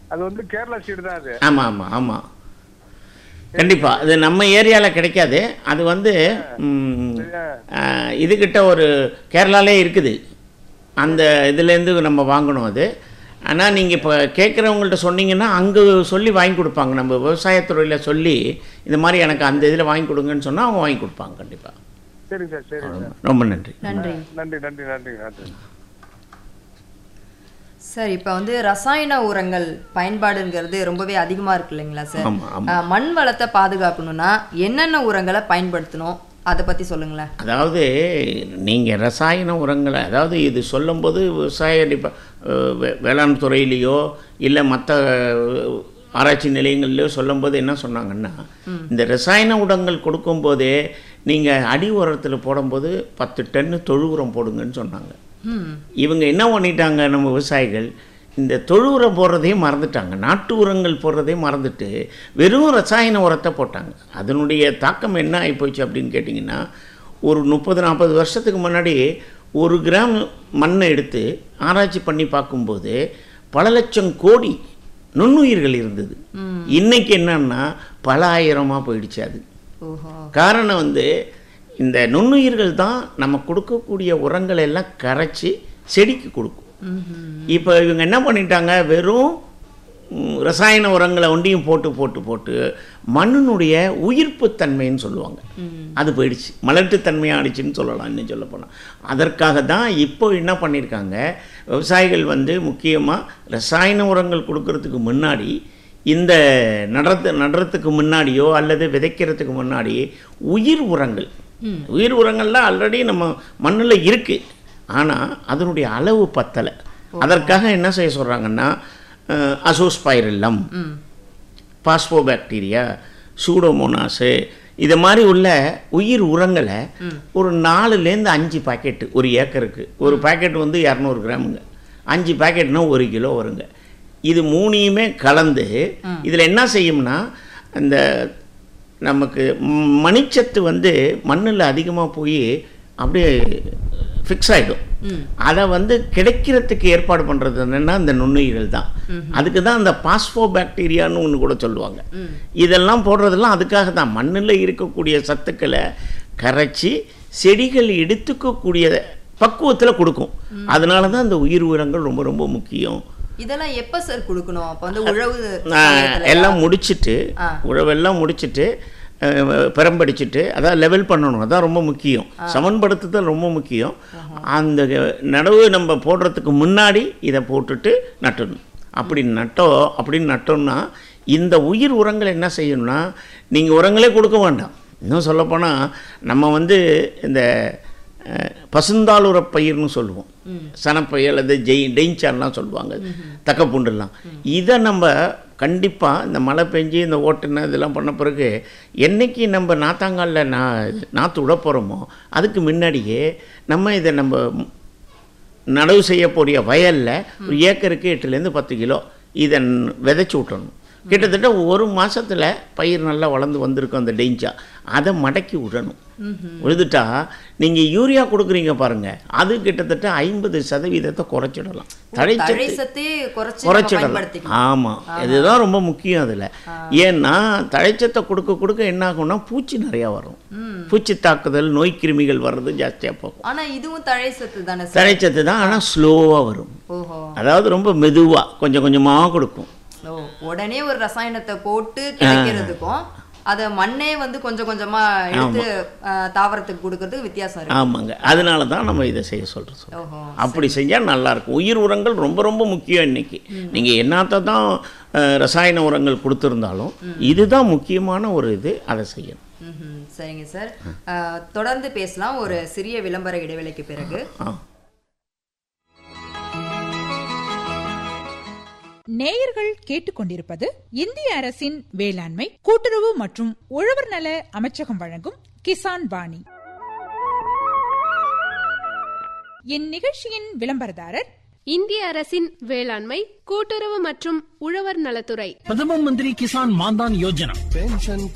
அது வந்து கேரளா சீடு தான் அது ஆமாம் ஆமாம் ஆமாம் கண்டிப்பாக அது நம்ம ஏரியாவில் கிடைக்காது அது வந்து ம், ஆ, இதுகிட்ட ஒரு கேரளாலே இருக்குது அந்த இதுலேருந்து நம்ம வாங்கணும் அது ஆனால் நீங்கள் இப்போ கேட்குறவங்கள்ட்ட சொன்னீங்கன்னா அங்கே சொல்லி வாங்கி கொடுப்பாங்க நம்ம விவசாயத்துறையில் சொல்லி இந்த மாதிரி எனக்கு அந்த இதில் வாங்கி கொடுங்கன்னு சொன்னால் அவங்க வாங்கி கொடுப்பாங்க கண்டிப்பாக சரிங்க சார் சரிங்க சார் ரொம்ப நன்றி நன்றி நன்றி நன்றி நன்றி நன்றி சார் இப்போ வந்து ரசாயன உரங்கள் பயன்பாடுங்கிறது ரொம்பவே அதிகமாக இருக்கு இல்லைங்களா சார் ஆமாம் ஆமாம் ஆஹ், மண் வளத்தை பாதுகாக்கணும்னா என்னென்ன உரங்களை பயன்படுத்தணும் அதை பற்றி சொல்லுங்களேன் அதாவது நீங்கள் ரசாயன உரங்களை அதாவது இது சொல்லும்போது விவசாய டிப அஹ் வே- வேளாண் துறையிலையோ இல்லை மற்ற ஆராய்ச்சி நிலையங்கள்லையோ சொல்லும்போது என்ன சொன்னாங்கன்னா இந்த ரசாயன உரங்கள் கொடுக்கும்போதே நீங்கள் அடி உரத்தில் போடும்போது பத்து டன்னு தொழு உரம் போடுங்கன்னு சொன்னாங்க ம் இவங்க என்ன பண்ணிட்டாங்க நம்ம விவசாயிகள் இந்த தொழு உரம் போடுறதையும் மறந்துட்டாங்க நாட்டு உரங்கள் போடுறதையும் மறந்துட்டு வெறும் ரசாயன உரத்தை போட்டாங்க அதனுடைய தாக்கம் என்ன ஆகிப்போச்சு அப்படின்னு கேட்டிங்கன்னா ஒரு முப்பது நாற்பது வருஷத்துக்கு முன்னாடி ஒரு கிராம் மண்ணை எடுத்து ஆராய்ச்சி பண்ணி பார்க்கும்போது பல லட்சம் கோடி நுண்ணுயிர்கள் இருந்தது இன்னைக்கு என்னன்னா பல ஆயிரமாக போயிடுச்சு அது ஓஹோ காரணம் வந்து இந்த நுண்ணுயிர்கள் தான் நம்ம கொடுக்கக்கூடிய உரங்களை எல்லாம் கரைச்சி செடிக்கு கொடுக்கும் ம்ஹும். இப்போ இவங்க என்ன பண்ணிட்டாங்க வெறும் ம், ரசாயன உரங்களை ஒண்டியும் போட்டு போட்டு போட்டு மண்ணினுடைய உயிர்ப்புத்தன்மைன்னு சொல்லுவாங்க அது போயிடுச்சு மலட்டுத்தன்மை ஆயிடுச்சுன்னு சொல்லலாம் இன்னும் சொல்ல போனால் அதற்காக தான் இப்போ என்ன பண்ணியிருக்காங்க விவசாயிகள் வந்து முக்கியமாக ரசாயன உரங்கள் கொடுக்கறதுக்கு முன்னாடி இந்த நடுறது நடுறதுக்கு முன்னாடியோ அல்லது விதைக்கிறதுக்கு முன்னாடி உயிர் உரங்கள் உயிர் உரங்கள்லாம் ஆல்ரெடி நம்ம மண்ணில் இருக்குது ஆனால் அதனுடைய அளவு பத்தலை அதற்காக என்ன செய்ய சொல்கிறாங்கன்னா அசோஸ்பைரில்லம் ம் பாஸ்போபாக்டீரியா சூடோமோனாஸு இது மாதிரி உள்ள உயிர் உரங்களை ஒரு நாலுலேருந்து அஞ்சு பாக்கெட்டு ஒரு ஏக்கருக்கு ஒரு பாக்கெட் வந்து இரநூறு கிராமுங்க அஞ்சு பாக்கெட்னா ஒரு கிலோ வருங்க இது மூணையுமே கலந்து இதில் என்ன செய்யும்னா அந்த நமக்கு ம், மணிச்சத்து வந்து மண்ணில் அதிகமாக போய் அப்படியே ஃபிக்ஸ் ஆகிடும் அதை வந்து கிடைக்கிறதுக்கு ஏற்பாடு பண்ணுறது என்னென்னா இந்த நுண்ணுயிர்கள் தான் அதுக்கு தான் அந்த பாஸ்போ பாக்டீரியான்னு ஒன்று கூட சொல்லுவாங்க இதெல்லாம் போடுறதெல்லாம் அதுக்காக தான் மண்ணில் இருக்கக்கூடிய சத்துக்களை கரைச்சி செடிகள் எடுத்துக்கக்கூடிய பக்குவத்தில் கொடுக்கும் அதனால தான் இந்த உயிர் உரங்கள் ரொம்ப ரொம்ப முக்கியம் இதெல்லாம் எப்ப சார் கொடுக்கணும் அப்ப வந்து உழவு நான் சமயத்துலயா? எல்லாம் முடிச்சிட்டு ஆ. உழவெல்லாம் முடிச்சிட்டு அஹ், பெரம்படிச்சிட்டு அதான் லெவல் பண்ணணும் அதான் ரொம்ப முக்கியம் சமன்படுத்துதல் ரொம்ப முக்கியம் அந்த நடவு நம்ம போடுறதுக்கு முன்னாடி இதை போட்டுட்டு நட்டணும் அப்படி நட்டோம் அப்படின்னு நட்டோம்னா இந்த உயிர் உரங்கள் என்ன செய்யணும்னா நீங்கள் உரங்களே கொடுக்க வேண்டாம் இன்னும் சொல்லப்போனால் நம்ம வந்து இந்த அஹ், பசுந்தாளுர பயிர்னு சொல்லுவோம் சனப்பயிர் அல்லது ஜெய் டெய்ஞ்சான்லாம் சொல்லுவாங்க தக்கப்பூண்டுலாம் இதை நம்ம கண்டிப்பாக இந்த மழை பெஞ்சு இந்த ஓட்டுன இதெல்லாம் பண்ண பிறகு என்னைக்கு நம்ம நாத்தாங்காலில் நா நாற்று விட போகிறோமோ அதுக்கு முன்னாடியே நம்ம இதை நம்ம நடவு செய்யக்கூடிய வயலில் ஒரு ஏக்கருக்கு எட்டுலேருந்து பத்து கிலோ இதை விதைச்சி விட்டணும் கிட்டத்தட்ட ஒரு மாசத்துல பயிர் நல்லா வளர்ந்து வந்திருக்கும் அந்த டெஞ்சா அதை மடக்கி விடணும் விழுதுட்டா நீங்கள் யூரியா கொடுக்குறீங்க பாருங்க அது கிட்டத்தட்ட ஐம்பது சதவீதத்தை குறைச்சிடலாம் தழைச்சத்து தழை சத்தே குறைச்சு நம்ம குறைச்சிடலாம் பயன்படுத்திக்கலாம் ஆமாம் இதுதான் ரொம்ப முக்கியம் அதில் ஏன்னா தழைச்சத்தை கொடுக்க கொடுக்க என்ன ஆகும்னா பூச்சி நிறையா வரும் பூச்சி தாக்குதல் நோய் கிருமிகள் வர்றது ஜாஸ்தியாக போகும் ஆனா இதுவும் தழை சத்து தானே சார் தழைச்சத்து தான் ஆனால் ஸ்லோவாக வரும் ஓஹோ அதாவது ரொம்ப மெதுவாக கொஞ்சம் கொஞ்சமாக கொடுக்கும் ஓ உடனே ஒரு ரசாயனத்தை போட்டு கிடைக்கிறதுக்கும் அத மண்ணே வந்து கொஞ்சம் கொஞ்சமா எடுத்து ஆஹ், தாவரத்துக்கு கொடுக்கறதுக்கு வித்தியாசம் இருக்கு ஆமாங்க அதனால தான் நம்ம இதை செய்ய சொல்கிறோம் ஓஹோ அப்படி செஞ்சால் நல்லாயிருக்கும் உயிர் உரங்கள் ரொம்ப ரொம்ப முக்கியம் இன்னைக்கு நீங்கள் என்னத்தை தான் அஹ், ரசாயன உரங்கள் கொடுத்துருந்தாலும் இதுதான் முக்கியமான ஒரு இது அதை செய்யணும் ம்ஹும். சரிங்க சார் ஆஹ், தொடர்ந்து பேசலாம் ஒரு சிறிய விளம்பர இடைவேளைக்கு பிறகு ஆ நேயர்கள் கேட்டுக்கொண்டிருப்பது இந்திய அரசின் வேளாண்மை கூட்டுறவு மற்றும் உழவர் நல அமைச்சகம் வழங்கும் கிசான் வாணி இந்நிகழ்ச்சியின் விளம்பரதாரர் இந்திய அரசின் வேளாண்மை கூட்டுறவு மற்றும் உழவர் நலத்துறை பிரதம மந்திரி கிசான் மான்தான் யோஜனா पेंशन